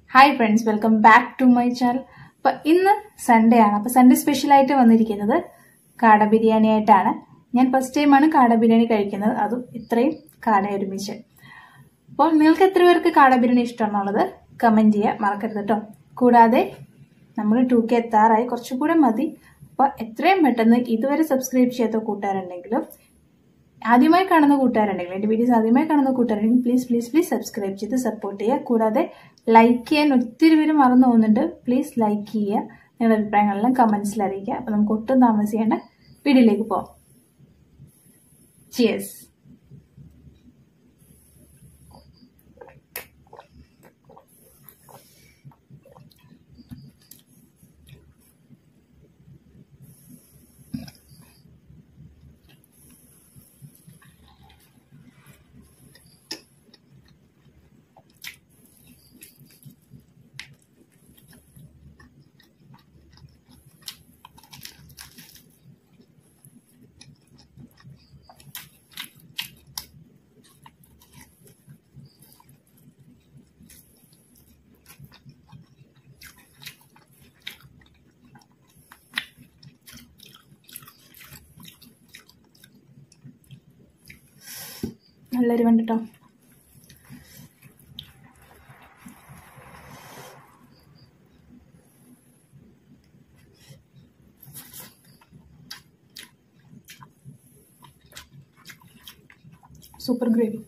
hi friends welcome back to my channel അപ്പം ഇന്ന് Sunday ആണ് അപ്പം സൺഡേ സ്പെഷ്യലായിട്ട് വന്നിരിക്കുന്നത് കാട ബിരിയാണി ആയിട്ടാണ് ഞാൻ ഫസ്റ്റ് ടൈമാണ് കാട ബിരിയാണി കഴിക്കുന്നത് അതും ഇത്രയും കാട ഒരുമിച്ച് അപ്പോൾ നിങ്ങൾക്ക് എത്ര പേർക്ക് കാട ബിരിയാണി ഇഷ്ടമാണുള്ളത് കമൻറ്റ് ചെയ്യുക മറക്കരുത് കേട്ടോ കൂടാതെ നമ്മൾ ടു കെ എത്താറായി കുറച്ചുകൂടെ മതി അപ്പോൾ എത്രയും പെട്ടെന്ന് ഇതുവരെ സബ്സ്ക്രൈബ് ചെയ്യാത്ത കൂട്ടുകാരുണ്ടെങ്കിലും ആദ്യമായി കാണുന്ന കൂട്ടുകാരുണ്ടെങ്കിൽ എൻ്റെ വീഡിയോസ് ആദ്യമായി കാണുന്ന കൂട്ടുകാരുണ്ടെങ്കിൽ പ്ലീസ് പ്ലീസ് പ്ലീസ് സബ്സ്ക്രൈബ് ചെയ്ത് സപ്പോർട്ട് ചെയ്യുക കൂടാതെ ലൈക്ക് ചെയ്യാൻ ഒത്തിരി പേര് മറന്നു പോകുന്നുണ്ട് പ്ലീസ് ലൈക്ക് ചെയ്യുക നിങ്ങളുടെ അഭിപ്രായങ്ങളെല്ലാം കമൻസിൽ അറിയിക്കുക അപ്പോൾ നമുക്ക് ഒട്ടും താമസിക്കേണ്ട വീഡിയോയിലേക്ക് പോവാം ചിയേഴ്സ് നല്ലൊരു കണ്ടിട്ടോ സൂപ്പർ ഗ്രേവി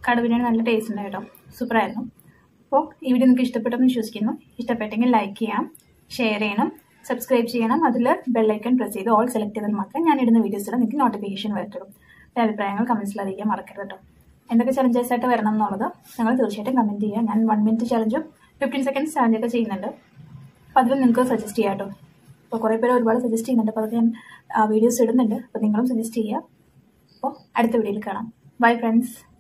കാട ബിരിയാണി നല്ല ടേസ്റ്റ് ഉണ്ട് കേട്ടോ സൂപ്പറായിരുന്നു അപ്പോൾ ഈ വീഡിയോ നിങ്ങൾക്ക് ഇഷ്ടപ്പെട്ടെന്ന് വിശ്വസിക്കുന്നു ഇഷ്ടപ്പെട്ടെങ്കിൽ ലൈക്ക് ചെയ്യാം ഷെയർ ചെയ്യണം സബ്സ്ക്രൈബ് ചെയ്യണം അതിൽ ബെല്ലൈക്കൺ പ്രസ് ചെയ്ത് ഓൾ സെലക്ട് ചെയ്താൽ മാത്രമേ ഞാൻ ഇടുന്ന വീഡിയോസിൽ നിങ്ങൾക്ക് നോട്ടിഫിക്കേഷൻ വരത്തുള്ളൂ എൻ്റെ അഭിപ്രായങ്ങൾ കമൻസിൽ അറിയിക്കാൻ മറക്കരുത് കേട്ടോ എന്തൊക്കെ ചലഞ്ചസ് ആയിട്ട് വരണം എന്നുള്ളത് നിങ്ങൾ തീർച്ചയായിട്ടും കമൻറ്റ് ചെയ്യുക ഞാൻ വൺ മിനിറ്റ് ചലഞ്ചും ഫിഫ്റ്റീൻ സെക്കൻഡ്സ് ചലഞ്ചൊക്കെ ചെയ്യുന്നുണ്ട് അപ്പോൾ അതിൽ നിങ്ങൾക്ക് സജസ്റ്റ് ചെയ്യാം കേട്ടോ അപ്പോൾ കുറേ പേര് ഒരുപാട് സജസ്റ്റ് ചെയ്യുന്നുണ്ട് അപ്പോൾ അതൊക്കെ ഞാൻ വീഡിയോസ് ഇടുന്നുണ്ട് അപ്പോൾ നിങ്ങളും സജസ്റ്റ് ചെയ്യുക അപ്പോൾ അടുത്ത വീഡിയോയിൽ കാണാം ബൈ ഫ്രണ്ട്സ്